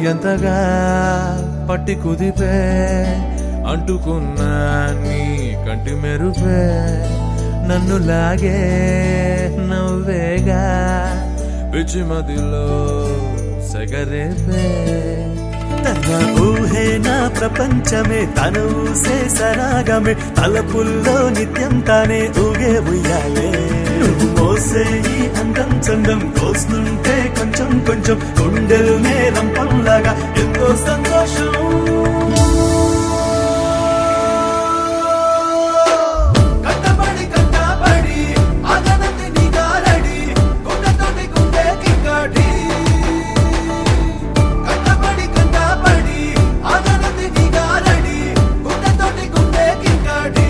ఎంతగా పట్టి కుదిపే అంటుకున్నా నీ కంటి మెరుపే నన్ను లాగే నవ్వేగా పిచ్చి మదిలో సెగరేపే తన ఊహే నా ప్రపంచమే తన ఊసే సరాగమే తలపుల్లో నిత్యం తానే ఊగే ఉయ్యాలే నువ్వు మోసే ఈ అందం చందం కోస్తుంటే కొంచెం కొంచెం గుండెలు నేరంపంలాగా ఎంతో సంతోషం కట్టబడి కట్టబడి అదనంతి నీ గారడి గుండెతోటి గుండె కింకాడి కట్టబడి కట్టబడి అదనంతి నీ గారడి గుండెతోటి గుండె కింకాడి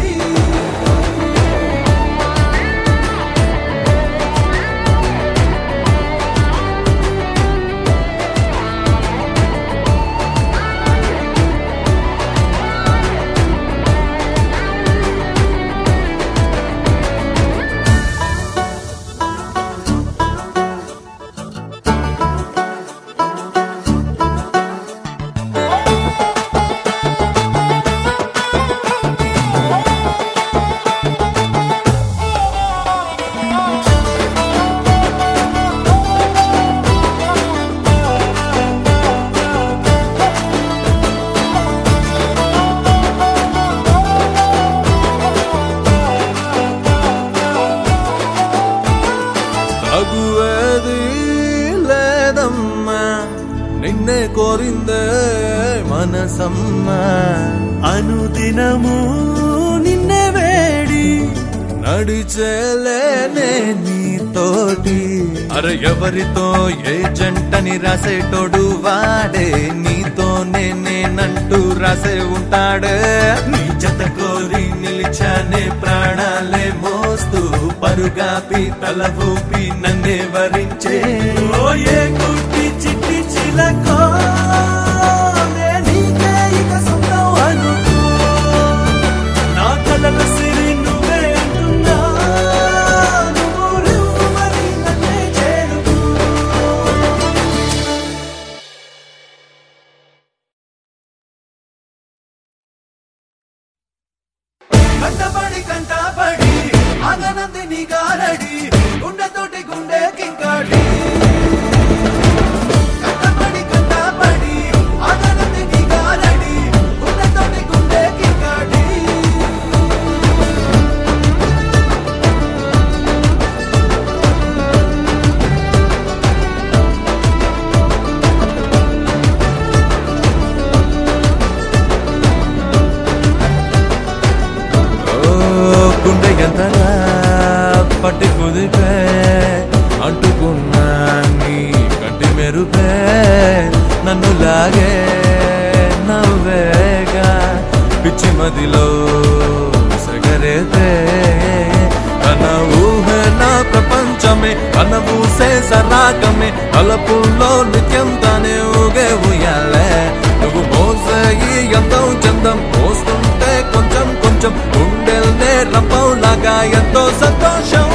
తగువేది లేదమ్మా నిన్నే కోరిందే మనసమ్మా అనుదినము నిన్నే వేడి నడిచేలేనే నీతోటి అరే ఎవరితో ఏ జంటని రాసేటోడు వాడే నీతోనే నేనంటూ రాసే ఉంటాడే నీ జత కోరి నిలిచానే ప్రాణాలే మోస్తూ పరుగాపి తల ఊపి నన్నే వరించే ఓ ఏ కుట్టి చిట్టి చిలకో నే నీకే ఇక సొంతం అనుకో నా కలల సిరి నువ్వే అంటున్నా నువ్వు నువ్వు మరి నన్నే చేరుకో కంటబడి కంటబడి అగనంది నీ గారడి గుండెతోటి గుండె కింకాడి కంటబడి కంటబడి అగనంది నీ గారడి గుండెతోటి గుండె కింకాడి ఓ గుండె ఎంతగా పట్టి కుదిపే అంటుకున్నా నీ కంటి మెరుపే నన్ను లాగే నవ్వేగా పిచ్చి మదిలో సగరేతే తన ఊహ నా ప్రపంచమే తన ఊసే సరాగమే తలపుల్లో నిత్యం తానే ఊగే ఉయ్యాలే నువ్వు మోసే ఈ అందం చందం మోస్తుంటే కొంచెం కొంచెం గుండెల్నే రంపంలాగా ఎంతో సంతోషం